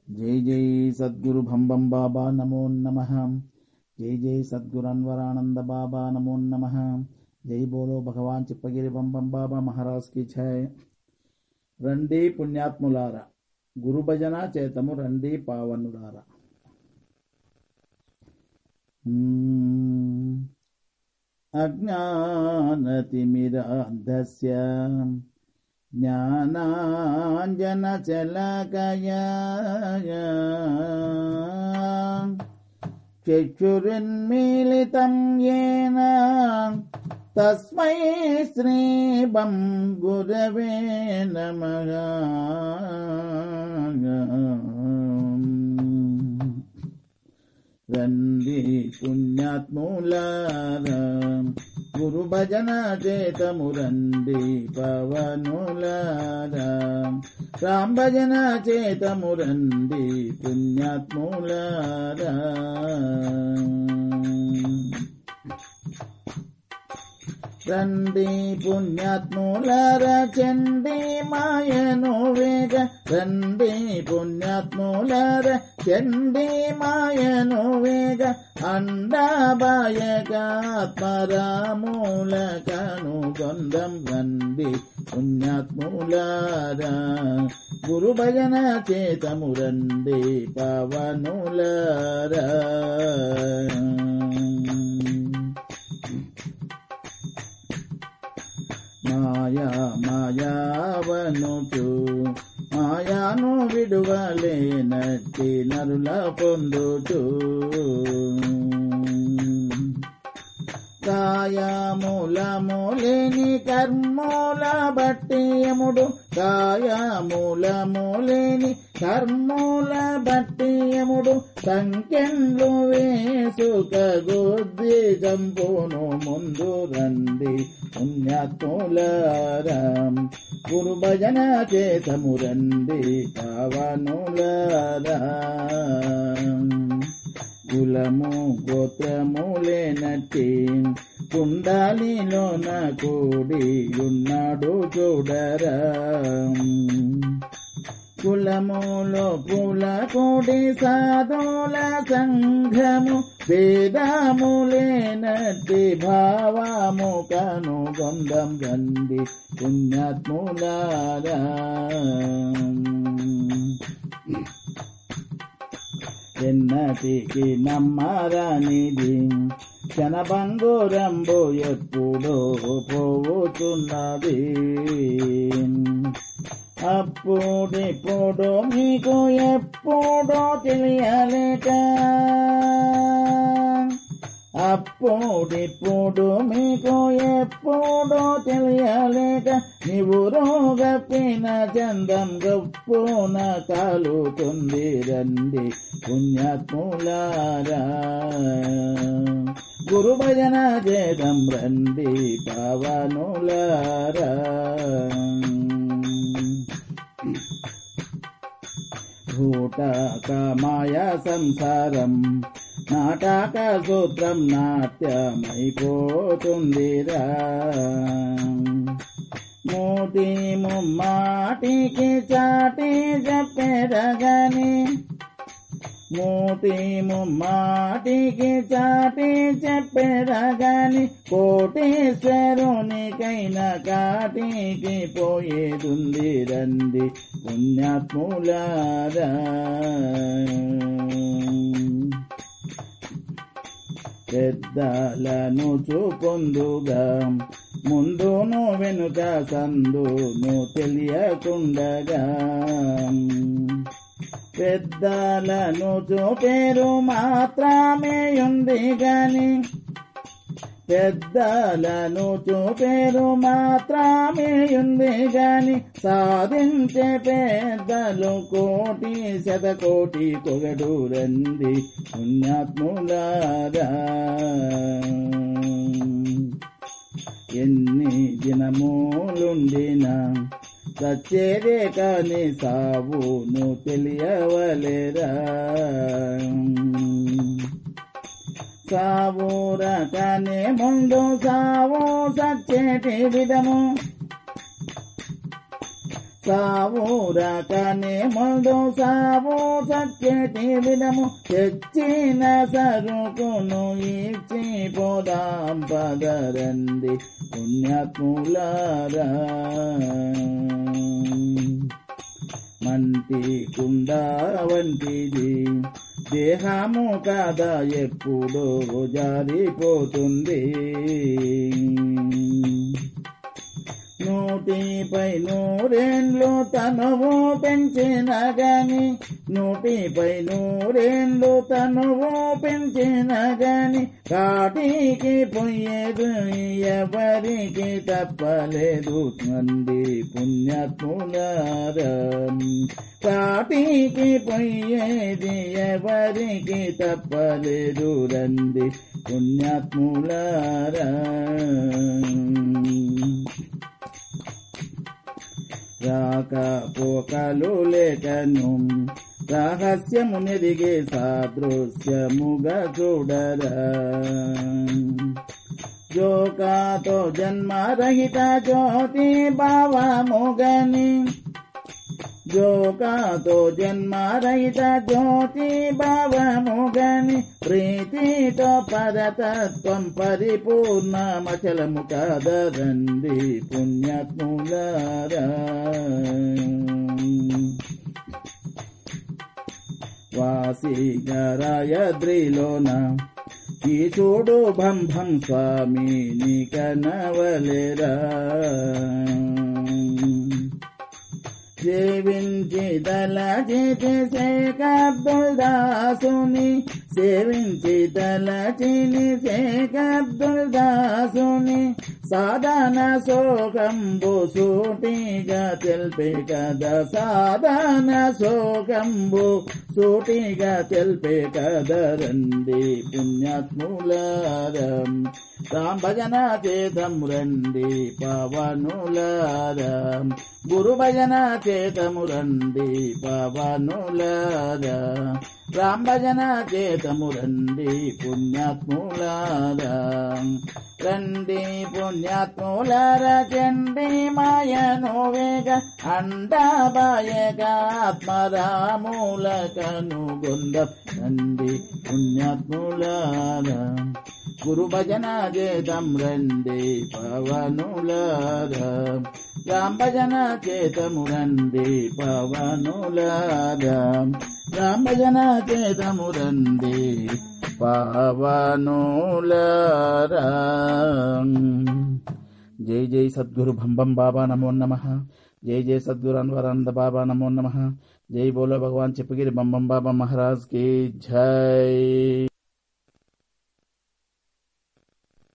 జై జై సద్గురు భంబం బాబా నమో నమ జై జై సద్గురు అన్వరానంద బాబా నమో నమ జై బోలో భగవాన్ చిప్పగిరి బంబం బాబా మహారాజ్ కి జై రండి పుణ్యాత్ములారా గురు భజన చేతము రండి పావనులారా మ్మ్. అజ్ఞానతిమిరాంధస్య జ్ఞానాంజనచలకయా చక్షురున్మీలితం येन తస్మై శ్రీబం గురవే నమః రండి పుణ్యాత్ములారా గురు భజన చేతము రండి పవనులారా రామ్ భజన చేతము రండి పుణ్యాత్ములారా రండి పుణ్యాత్ములార చండి మాయను వేగ రండి పుణ్యాత్ములార చండి మాయను వేగ అండాబాయకాత్మరామూలకను గొందం రండి పుణ్యాత్ములారా గురు భజన చేతము రండి పవనులారా మాయా మాయావనుచు మాయాను విడువలేనట్టి నరుల పొందుచు కాయమూలములేని కర్మూల బట్టి యముడు కాయమూలములేని కర్మూల బట్టి యముడు సంఖ్యంలు వేసుక గొద్ది చంపును ముందు రండి పుణ్యాత్ములారాం గురు భజన చేతము రండి పవనులారా కులము గోత్రము లేనట్టి కుండాలిలోన కూడి ఉన్నాడు చూడరా కులములో పూల కోడి సాధుల సంఘము వేదములేనట్టి భావము కను గొందం రండి పుణ్యాత్ములారా ఎన్నటికి నమ్మరానిది క్షణభంగురంబు ఎప్పుడో పోవుతున్నది అప్పుడిప్పుడు మీకు ఎప్పుడో తెలియలేక అప్పుడిప్పుడు మీకు ఎప్పుడో తెలియలేక నీవు రోగపిన చందం గొప్పున కాలుతుంది రండి పుణ్యాత్ములారా గురు భజన చేదం రండి పవనులారా భూటక మాయా సంసారం నాటక సూత్రం నాట్యమైపోతుందిరా మూటి ముమ్మాటికి చాటి చెప్పెరగని మూటి ముమ్మాటికి చాటి చెప్పెరగని కోటీశ్వరునికైనా కాటికి పోయేదుంది రండి పుణ్యాత్ములారా పెద్దలను చూపొందుగా ముందును వెనుక సందును తెలియకుండగా పెద్దలను చూపేరు మాత్రమే ఉంది గాని పెద్దలను చూపేరు మాత్రమే ఉంది గాని సాధించే పెద్దలు కోటి శతకోటి కొగడు రండి పుణ్యాత్ములారా ఎన్ని దినములుండినా సచ్చేదే కాని సావును తెలియవలేరా సావురకనే ముందు సావు సచ్చేటి విధము సావురకనే ముందు సావు సఖ్యటి విధము తెచ్చిన సరుకును ఇచ్చి పోదాం పదరండి పుణ్యాత్ములారా మంటి కుండ వంటిది దేహము కదా ఎప్పుడో జారిపోతుంది నూటిపై నూరేండ్లు తనువు పెంచిన గాని నూటిపై నూరేండ్లు తనువు పెంచిన గాని కాటికి పోయేదు ఎవరికి తప్పలేదు మంది పుణ్యాత్ములారా కాటికి పోయేది ఎవరికి తప్పలేదు రండి పుణ్యాత్ములారా రాకపోకలు లేకను రహస్యము నెరిగే సాదృశ్యముగా చూడరా జోకాతో జన్మరహిత జ్యోతి భావముగని జోకాతో జన్మరహిత జ్యోతి భావముగని ప్రీతితో పరతత్వం పరిపూర్ణమచలము కాదరండి పుణ్యాత్ములారా వాసిగరాయద్రిలోన ఈ చూడు భం భం స్వామిని కనవలెరా సేవించి తలచితి శేఖబ్దుల్ దాసుని సేవించి తలచిని శేఖబ్దుల్ దాసుని సాధన శోకంబు సూటిగా తెలిపే కదా సాధన శోకంబు సూటిగా తెలిపే కదరండి పుణ్యాత్ములారం రామ్ భజన చేతము రండి పవనులారం గురు భజన చేతము రండి పవనులారా రామ్ భజన చేతము రండి పుణ్యాత్ములారా రండి పుణ్యాత్ములార చండి మాయను వేగ అండాబాయక ఆత్మరాములకను గొంద రండి పుణ్యాత్ములారా గురు భజన చేతం రండి పవనులారా రామ్ భజన చేతము రండి పవనులారా రామ్ భజన చేతము రండి పవనులారా జై జై సద్గురు భంబం బాబా నమో నమ జై జై సద్గురు అన్వరానంద బాబా నమో నమ జై బోలో భగవాన్ చెప్పగిరి బంబం బాబా మహారాజ్ కి జై